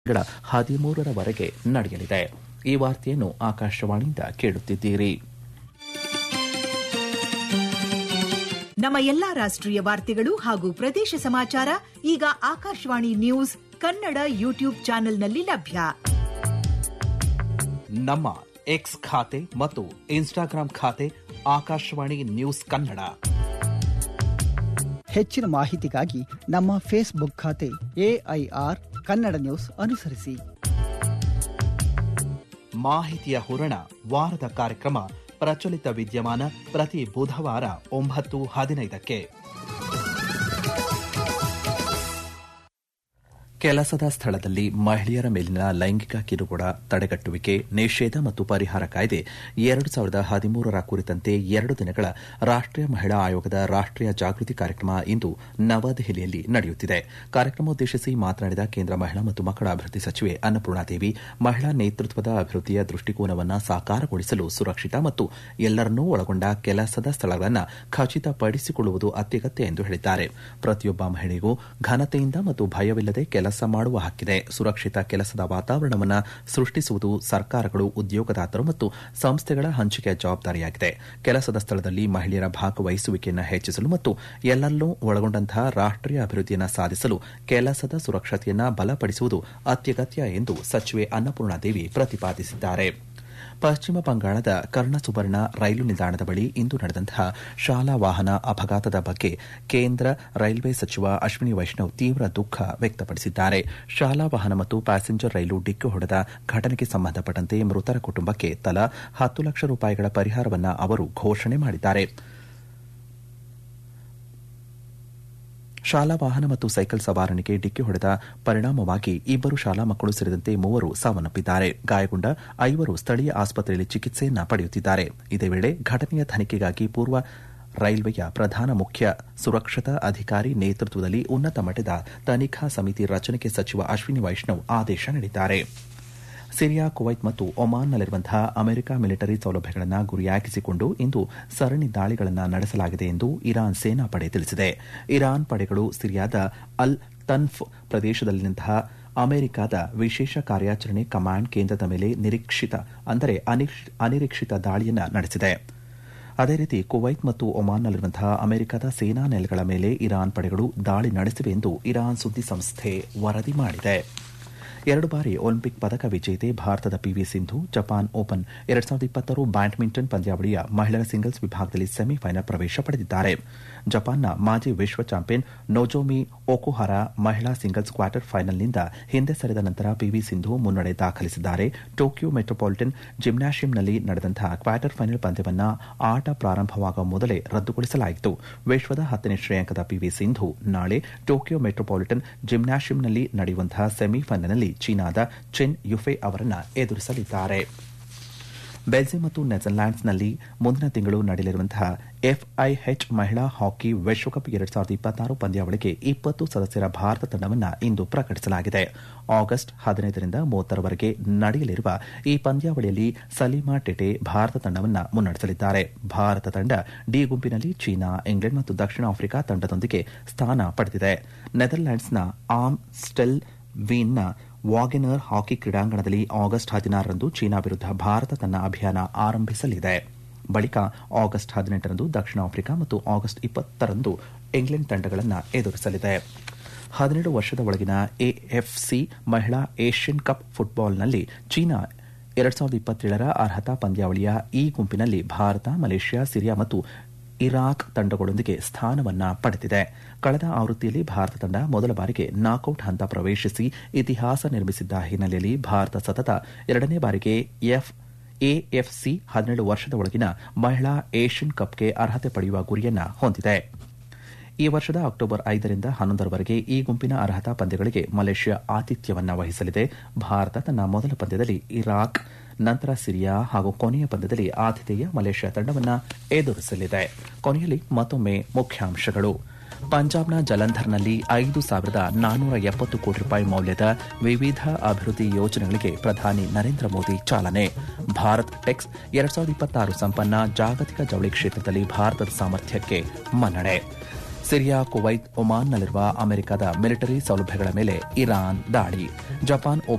ಗಳ ಹದಿಮೂರರವರೆಗೆ ನಡೆಯಲಿದೆ ಈ ವಾರ್ತೆಯನ್ನು ಆಕಾಶವಾಣಿಯಿಂದ ಕೇಳುತ್ತಿದ್ದೀರಿ ನಮ್ಮ ಎಲ್ಲಾ ರಾಷ್ಟ್ರೀಯ ವಾರ್ತೆಗಳು ಹಾಗೂ ಪ್ರದೇಶ ಸಮಾಚಾರ ಈಗ ಆಕಾಶವಾಣಿ ನ್ಯೂಸ್ ಕನ್ನಡ ಯೂಟ್ಯೂಬ್ ಚಾನೆಲ್ನಲ್ಲಿ ಲಭ್ಯ ನಮ್ಮ ಎಕ್ಸ್ ಖಾತೆ ಮತ್ತು ಇನ್ಸ್ಟಾಗ್ರಾಂ ಖಾತೆ ಆಕಾಶವಾಣಿ ನ್ಯೂಸ್ ಕನ್ನಡ ಹೆಚ್ಚಿನ ಮಾಹಿತಿಗಾಗಿ ನಮ್ಮ ಫೇಸ್ಬುಕ್ ಖಾತೆ ಎಐಆರ್ ಕನ್ನಡ ನ್ಯೂಸ್ ಅನುಸರಿಸಿ ಮಾಹಿತಿಯ ಹೂರಣ ವಾರದ ಕಾರ್ಯಕ್ರಮ ಪ್ರಚಲಿತ ವಿದ್ಯಮಾನ ಪ್ರತಿ ಬುಧವಾರ ಒಂಬತ್ತು ಹದಿನೈದಕ್ಕೆ ಕೆಲಸದ ಸ್ಥಳದಲ್ಲಿ ಮಹಿಳೆಯರ ಮೇಲಿನ ಲೈಂಗಿಕ ಕಿರುಕುಳ ತಡೆಗಟ್ಟುವಿಕೆ ನಿಷೇಧ ಮತ್ತು ಪರಿಹಾರ ಕಾಯ್ದೆ ಎರಡು ಸಾವಿರದ ಹದಿಮೂರರ ಕುರಿತಂತೆ ಎರಡು ದಿನಗಳ ರಾಷ್ಟೀಯ ಮಹಿಳಾ ಆಯೋಗದ ರಾಷ್ಟೀಯ ಜಾಗೃತಿ ಕಾರ್ಯಕ್ರಮ ಇಂದು ನವದೆಹಲಿಯಲ್ಲಿ ನಡೆಯುತ್ತಿದೆ ಕಾರ್ಯಕ್ರಮೋದ್ದೇಶಿಸಿ ಮಾತನಾಡಿದ ಕೇಂದ್ರ ಮಹಿಳಾ ಮತ್ತು ಮಕ್ಕಳ ಅಭಿವೃದ್ಧಿ ಸಚಿವೆ ಅನ್ನಪೂರ್ಣಾದೇವಿ ಮಹಿಳಾ ನೇತೃತ್ವದ ಅಭಿವೃದ್ಧಿಯ ದೃಷ್ಟಿಕೋನವನ್ನು ಸಾಕಾರಗೊಳಿಸಲು ಸುರಕ್ಷಿತ ಮತ್ತು ಎಲ್ಲರನ್ನೂ ಒಳಗೊಂಡ ಕೆಲಸದ ಸ್ಥಳಗಳನ್ನು ಖಚಿತಪಡಿಸಿಕೊಳ್ಳುವುದು ಅತ್ಯಗತ್ಯ ಎಂದು ಹೇಳಿದ್ದಾರೆ ಪ್ರತಿಯೊಬ್ಬ ಮಹಿಳೆಗೂ ಘನತೆಯಿಂದ ಮತ್ತು ಭಯವಿಲ್ಲದೆ ಕೆಲಸ ಮಾಡುವ ಹಕ್ಕಿದೆ ಸುರಕ್ಷಿತ ಕೆಲಸದ ವಾತಾವರಣವನ್ನು ಸೃಷ್ಟಿಸುವುದು ಸರ್ಕಾರಗಳು ಉದ್ಯೋಗದಾತರು ಮತ್ತು ಸಂಸ್ಥೆಗಳ ಹಂಚಿಕೆಯ ಜವಾಬ್ದಾರಿಯಾಗಿದೆ ಕೆಲಸದ ಸ್ಥಳದಲ್ಲಿ ಮಹಿಳೆಯರ ಭಾಗವಹಿಸುವಿಕೆಯನ್ನು ಹೆಚ್ಚಿಸಲು ಮತ್ತು ಎಲ್ಲರನ್ನೂ ಒಳಗೊಂಡಂತಹ ರಾಷ್ಟೀಯ ಅಭಿವೃದ್ಧಿಯನ್ನು ಸಾಧಿಸಲು ಕೆಲಸದ ಸುರಕ್ಷತೆಯನ್ನು ಬಲಪಡಿಸುವುದು ಅತ್ಯಗತ್ಯ ಎಂದು ಸಚಿವೆ ಅನ್ನಪೂರ್ಣಾದೇವಿ ಪ್ರತಿಪಾದಿಸಿದ್ದಾರೆ ಪಶ್ಚಿಮ ಬಂಗಾಳದ ಕರ್ಣಸುಬರ್ಣ ರೈಲು ನಿಲ್ದಾಣದ ಬಳಿ ಇಂದು ನಡೆದಂತಹ ಶಾಲಾ ವಾಹನ ಅಪಘಾತದ ಬಗ್ಗೆ ಕೇಂದ್ರ ರೈಲ್ವೆ ಸಚಿವ ಅಶ್ವಿನಿ ವೈಷ್ಣವ್ ತೀವ್ರ ದುಃಖ ವ್ಯಕ್ತಪಡಿಸಿದ್ದಾರೆ ಶಾಲಾ ವಾಹನ ಮತ್ತು ಪ್ಯಾಸೆಂಜರ್ ರೈಲು ಡಿಕ್ಕಿ ಹೊಡೆದ ಘಟನೆಗೆ ಸಂಬಂಧಪಟ್ಟಂತೆ ಮೃತರ ಕುಟುಂಬಕ್ಕೆ ತಲಾ ಹತ್ತು ಲಕ್ಷ ರೂಪಾಯಿಗಳ ಪರಿಹಾರವನ್ನು ಅವರು ಘೋಷಣೆ ಮಾಡಿದ್ದಾರೆ ಶಾಲಾ ವಾಹನ ಮತ್ತು ಸೈಕಲ್ ಸವಾರನಿಗೆ ಡಿಕ್ಕಿ ಹೊಡೆದ ಪರಿಣಾಮವಾಗಿ ಇಬ್ಬರು ಶಾಲಾ ಮಕ್ಕಳು ಸೇರಿದಂತೆ ಮೂವರು ಸಾವನ್ನಪ್ಪಿದ್ದಾರೆ ಗಾಯಗೊಂಡ ಐವರು ಸ್ಥಳೀಯ ಆಸ್ಪತ್ರೆಯಲ್ಲಿ ಚಿಕಿತ್ಸೆಯನ್ನ ಪಡೆಯುತ್ತಿದ್ದಾರೆ ಇದೇ ವೇಳೆ ಘಟನೆಯ ತನಿಖೆಗಾಗಿ ಪೂರ್ವ ರೈಲ್ವೆಯ ಪ್ರಧಾನ ಮುಖ್ಯ ಸುರಕ್ಷತಾ ಅಧಿಕಾರಿ ನೇತೃತ್ವದಲ್ಲಿ ಉನ್ನತ ಮಟ್ಟದ ತನಿಖಾ ಸಮಿತಿ ರಚನೆಗೆ ಸಚಿವ ಅಶ್ವಿನಿ ವೈಷ್ಣವ್ ಆದೇಶ ನೀಡಿದ್ದಾರೆ ಸಿರಿಯಾ ಕುವೈತ್ ಮತ್ತು ಒಮಾನ್ನಲ್ಲಿರುವಂತಹ ಅಮೆರಿಕ ಮಿಲಿಟರಿ ಸೌಲಭ್ಯಗಳನ್ನು ಗುರಿಯಾಗಿಸಿಕೊಂಡು ಇಂದು ಸರಣಿ ದಾಳಿಗಳನ್ನು ನಡೆಸಲಾಗಿದೆ ಎಂದು ಇರಾನ್ ಸೇನಾಪಡೆ ತಿಳಿಸಿದೆ ಇರಾನ್ ಪಡೆಗಳು ಸಿರಿಯಾದ ಅಲ್ ತನ್ಫ್ ಪ್ರದೇಶದಲ್ಲಿನಂತಹ ಅಮೆರಿಕದ ವಿಶೇಷ ಕಾರ್ಯಾಚರಣೆ ಕಮಾಂಡ್ ಕೇಂದ್ರದ ಮೇಲೆ ನಿರೀಕ್ಷಿತ ಅಂದರೆ ಅನಿರೀಕ್ಷಿತ ದಾಳಿಯನ್ನು ನಡೆಸಿದೆ ಅದೇ ರೀತಿ ಕುವೈತ್ ಮತ್ತು ಒಮಾನ್ನಲ್ಲಿರುವಂತಹ ಅಮೆರಿಕದ ಸೇನಾ ನೆಲೆಗಳ ಮೇಲೆ ಇರಾನ್ ಪಡೆಗಳು ದಾಳಿ ನಡೆಸಿವೆ ಎಂದು ಇರಾನ್ ಸುದ್ದಿ ಸಂಸ್ಥೆ ವರದಿ ಮಾಡಿದೆ ಎರಡು ಬಾರಿ ಒಲಿಂಪಿಕ್ ಪದಕ ವಿಜೇತೆ ಭಾರತದ ಪಿವಿ ಸಿಂಧು ಜಪಾನ್ ಓಪನ್ ಎರಡ್ ಸಾವಿರದ ಇಪ್ಪತ್ತಾರು ಬ್ಯಾಡ್ಮಿಂಟನ್ ಪಂದ್ಯಾವಳಿಯ ಮಹಿಳಾ ಸಿಂಗಲ್ಸ್ ವಿಭಾಗದಲ್ಲಿ ಸೆಮಿಫೈನಲ್ ಪ್ರವೇಶ ಪಡೆದಿದ್ದಾರೆ ಜಪಾನ್ನ ಮಾಜಿ ವಿಶ್ವ ಚಾಂಪಿಯನ್ ನೊಜೋಮಿ ಒಕುಹರ ಮಹಿಳಾ ಸಿಂಗಲ್ಸ್ ಕ್ವಾರ್ಟರ್ ಫೈನಲ್ನಿಂದ ಹಿಂದೆ ಸರಿದ ನಂತರ ಪಿವಿ ಸಿಂಧು ಮುನ್ನಡೆ ದಾಖಲಿಸಿದ್ದಾರೆ ಟೋಕಿಯೋ ಮೆಟ್ರೋಪಾಲಿಟನ್ ಜಿಮ್ನಾಷಿಯಂನಲ್ಲಿ ನಡೆದಂತಹ ಕ್ವಾರ್ಟರ್ ಫೈನಲ್ ಪಂದ್ಯವನ್ನು ಆಟ ಪ್ರಾರಂಭವಾಗುವ ಮೊದಲೇ ರದ್ದುಗೊಳಿಸಲಾಯಿತು ವಿಶ್ವದ ಹತ್ತನೇ ಶ್ರೇಯಾಂಕದ ಪಿವಿ ಸಿಂಧು ನಾಳೆ ಟೋಕಿಯೋ ಮೆಟ್ರೋಪಾಲಿಟನ್ ಜಿಮ್ನಾಷಿಯಂನಲ್ಲಿ ನಡೆಯುವಂತಹ ಸೆಮಿಫೈನಲ್ನಲ್ಲಿ ಚೀನಾದ ಚೆನ್ ಯುಫೆ ಅವರನ್ನು ಎದುರಿಸಲಿದ್ದಾರೆ ಬೆಲ್ಜಿಯಂ ಮತ್ತು ನೆದರ್ಲ್ಯಾಂಡ್ಸ್ನಲ್ಲಿ ಮುಂದಿನ ತಿಂಗಳು ನಡೆಯಲಿರುವಂತಹ ಎಫ್ಐಎಚ್ ಮಹಿಳಾ ಹಾಕಿ ವಿಶ್ವಕಪ್ ಎರಡ್ ಸಾವಿರದ ಇಪ್ಪತ್ತಾರು ಪಂದ್ಯಾವಳಿಗೆ ಇಪ್ಪತ್ತು ಸದಸ್ಯರ ಭಾರತ ತಂಡವನ್ನು ಇಂದು ಪ್ರಕಟಿಸಲಾಗಿದೆ ಆಗಸ್ಟ್ ಹದಿನೈದರಿಂದ ಮೂವತ್ತರವರೆಗೆ ನಡೆಯಲಿರುವ ಈ ಪಂದ್ಯಾವಳಿಯಲ್ಲಿ ಸಲೀಮಾ ಟೆಟೆ ಭಾರತ ತಂಡವನ್ನು ಮುನ್ನಡೆಸಲಿದ್ದಾರೆ ಭಾರತ ತಂಡ ಡಿ ಗುಂಪಿನಲ್ಲಿ ಚೀನಾ ಇಂಗ್ಲೆಂಡ್ ಮತ್ತು ದಕ್ಷಿಣ ಆಫ್ರಿಕಾ ತಂಡದೊಂದಿಗೆ ಸ್ಥಾನ ಪಡೆದಿದೆ ನೆದರ್ಲ್ಯಾಂಡ್ಸ್ನ ಆಮ್ ಸ್ಟೆಲ್ ವೀನ್ನ ವಾಗೆನರ್ ಹಾಕಿ ಕ್ರೀಡಾಂಗಣದಲ್ಲಿ ಆಗಸ್ಟ್ ಹದಿನಾರರಂದು ಚೀನಾ ವಿರುದ್ಧ ಭಾರತ ತನ್ನ ಅಭಿಯಾನ ಆರಂಭಿಸಲಿದೆ ಬಳಿಕ ಆಗಸ್ಟ್ ಹದಿನೆಂಟರಂದು ದಕ್ಷಿಣ ಆಫ್ರಿಕಾ ಮತ್ತು ಆಗಸ್ಟ್ ಇಪ್ಪತ್ತರಂದು ಇಂಗ್ಲೆಂಡ್ ತಂಡಗಳನ್ನು ಎದುರಿಸಲಿದೆ ಹದಿನೇಳು ವರ್ಷದ ಒಳಗಿನ ಎಎಫ್ಸಿ ಮಹಿಳಾ ಏಷ್ಯನ್ ಕಪ್ ಫುಟ್ಬಾಲ್ನಲ್ಲಿ ಚೀನಾ ಎರಡ್ ಸಾವಿರದ ಇಪ್ಪತ್ತೇಳರ ಅರ್ಹತಾ ಪಂದ್ಯಾವಳಿಯ ಈ ಗುಂಪಿನಲ್ಲಿ ಭಾರತ ಮಲೇಷ್ಯಾ ಸಿರಿಯಾ ಮತ್ತು ಇರಾಕ್ ತಂಡಗಳೊಂದಿಗೆ ಸ್ಥಾನವನ್ನ ಪಡೆದಿದೆ ಕಳೆದ ಆವೃತ್ತಿಯಲ್ಲಿ ಭಾರತ ತಂಡ ಮೊದಲ ಬಾರಿಗೆ ನಾಕೌಟ್ ಹಂತ ಪ್ರವೇಶಿಸಿ ಇತಿಹಾಸ ನಿರ್ಮಿಸಿದ್ದ ಹಿನ್ನೆಲೆಯಲ್ಲಿ ಭಾರತ ಸತತ ಎರಡನೇ ಬಾರಿಗೆ ಎಫ್ ಎಎಫ್ಸಿ ಹದಿನೇಳು ವರ್ಷದ ಒಳಗಿನ ಮಹಿಳಾ ಏಷ್ಯನ್ ಕಪ್ಗೆ ಅರ್ಹತೆ ಪಡೆಯುವ ಗುರಿಯನ್ನ ಹೊಂದಿದೆ ಈ ವರ್ಷದ ಅಕ್ಟೋಬರ್ ಐದರಿಂದ ಹನ್ನೊಂದರವರೆಗೆ ಈ ಗುಂಪಿನ ಅರ್ಹತಾ ಪಂದ್ಯಗಳಿಗೆ ಮಲೇಷ್ಯಾ ಆತಿಥ್ಯವನ್ನ ವಹಿಸಲಿದೆ ಭಾರತ ತನ್ನ ಮೊದಲ ಪಂದ್ಯದಲ್ಲಿ ಇರಾಕ್ ನಂತರ ಸಿರಿಯಾ ಹಾಗೂ ಕೊನೆಯ ಪಂದ್ಯದಲ್ಲಿ ಆತಿಥೇಯ ಮಲೇಷ್ಯಾ ತಂಡವನ್ನು ಎದುರಿಸಲಿದೆ ಕೊನೆಯಲ್ಲಿ ಮತ್ತೊಮ್ಮೆ ಮುಖ್ಯಾಂಶಗಳು ಪಂಜಾಬ್ನ ಜಲಂಧರ್ನಲ್ಲಿ ಐದು ಸಾವಿರದ ನಾನ್ನೂರ ಎಪ್ಪತ್ತು ಕೋಟಿ ರೂಪಾಯಿ ಮೌಲ್ಯದ ವಿವಿಧ ಅಭಿವೃದ್ಧಿ ಯೋಜನೆಗಳಿಗೆ ಪ್ರಧಾನಿ ನರೇಂದ್ರ ಮೋದಿ ಚಾಲನೆ ಭಾರತ್ ಟೆಕ್ಸ್ ಎರಡ್ ಸಾವಿರದ ಇಪ್ಪತ್ತಾರು ಸಂಪನ್ನ ಜಾಗತಿಕ ಜವಳಿ ಕ್ಷೇತ್ರದಲ್ಲಿ ಭಾರತದ ಸಾಮರ್ಥ್ಯಕ್ಕೆ ಮನ್ನಣೆ ಸಿರಿಯಾ ಕುವೈತ್ ಒಮಾನ್ನಲ್ಲಿರುವ ಅಮೆರಿಕದ ಮಿಲಿಟರಿ ಸೌಲಭ್ಯಗಳ ಮೇಲೆ ಇರಾನ್ ದಾಳಿ ಜಪಾನ್